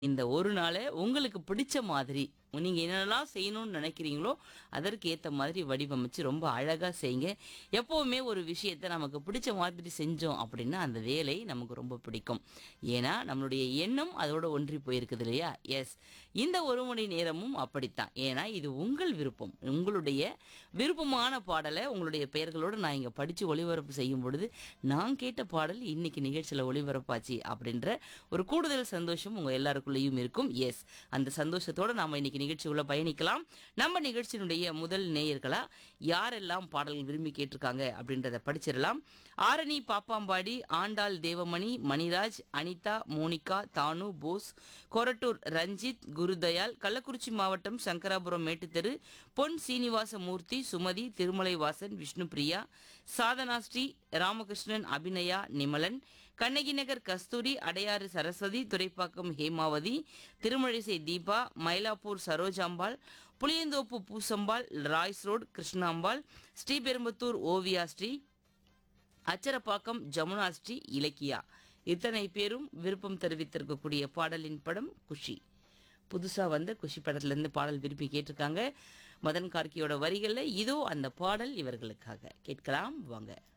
இந்த ஒரு நாளை உங்களுக்கு பிடிச்ச மாதிரி நீங்க என்னென்னலாம் செய்யணும்னு நினைக்கிறீங்களோ அதற்கு ஏத்த மாதிரி வடிவமைச்சு ரொம்ப அழகா செய்யுங்க எப்பவுமே ஒரு விஷயத்தை நமக்கு பிடிச்ச மாதிரி செஞ்சோம் அப்படின்னா அந்த வேலை நமக்கு ரொம்ப பிடிக்கும் ஏன்னா நம்மளுடைய எண்ணம் அதோட ஒன்றி போயிருக்குது இல்லையா எஸ் இந்த ஒரு மணி நேரமும் அப்படித்தான் ஏன்னா இது உங்கள் விருப்பம் உங்களுடைய விருப்பமான பாடலை உங்களுடைய பெயர்களோடு நான் இங்கே படித்து ஒளிபரப்பு செய்யும் பொழுது நான் கேட்ட பாடல் இன்னைக்கு நிகழ்ச்சியில் ஒளிபரப்பாச்சு அப்படின்ற ஒரு கூடுதல் சந்தோஷம் உங்கள் எல்லாருக்குள்ளேயும் இருக்கும் எஸ் அந்த சந்தோஷத்தோடு நாம் இன்னைக்கு நிகழ்ச்சிக்குள்ள பயணிக்கலாம் நம்ம நிகழ்ச்சியினுடைய முதல் நேயர்களா யாரெல்லாம் பாடல்கள் விரும்பி கேட்டிருக்காங்க அப்படின்றத படிச்சிடலாம் ஆரணி பாப்பாம்பாடி ஆண்டாள் தேவமணி மணிராஜ் அனிதா மோனிகா தானு போஸ் கொரட்டூர் ரஞ்சித் குருதயாள் கள்ளக்குறிச்சி மாவட்டம் சங்கராபுரம் மேட்டுத்தெரு பொன் சீனிவாச மூர்த்தி சுமதி திருமலை வாசன் விஷ்ணுபிரியா சாதனா ஸ்ரீ ராமகிருஷ்ணன் அபிநயா நிமலன் கண்ணகி நகர் கஸ்தூரி அடையாறு சரஸ்வதி துரைப்பாக்கம் ஹேமாவதி திருமழிசை தீபா மயிலாப்பூர் சரோஜாம்பாள் புளியந்தோப்பு பூசம்பாள் ராய்ஸ் ரோட் கிருஷ்ணாம்பாள் ஸ்ரீபெரும்புத்தூர் ஓவியா ஸ்ரீ அச்சரப்பாக்கம் ஜமுனா ஸ்ரீ இலக்கியா இத்தனை பேரும் விருப்பம் தெரிவித்திருக்கக்கூடிய பாடலின் படம் குஷி புதுசா வந்த குஷி படத்துல இருந்து பாடல் விரும்பி கேட்டிருக்காங்க மதன் கார்கியோட வரிகள்ல இதோ அந்த பாடல் இவர்களுக்காக கேட்கலாம் வாங்க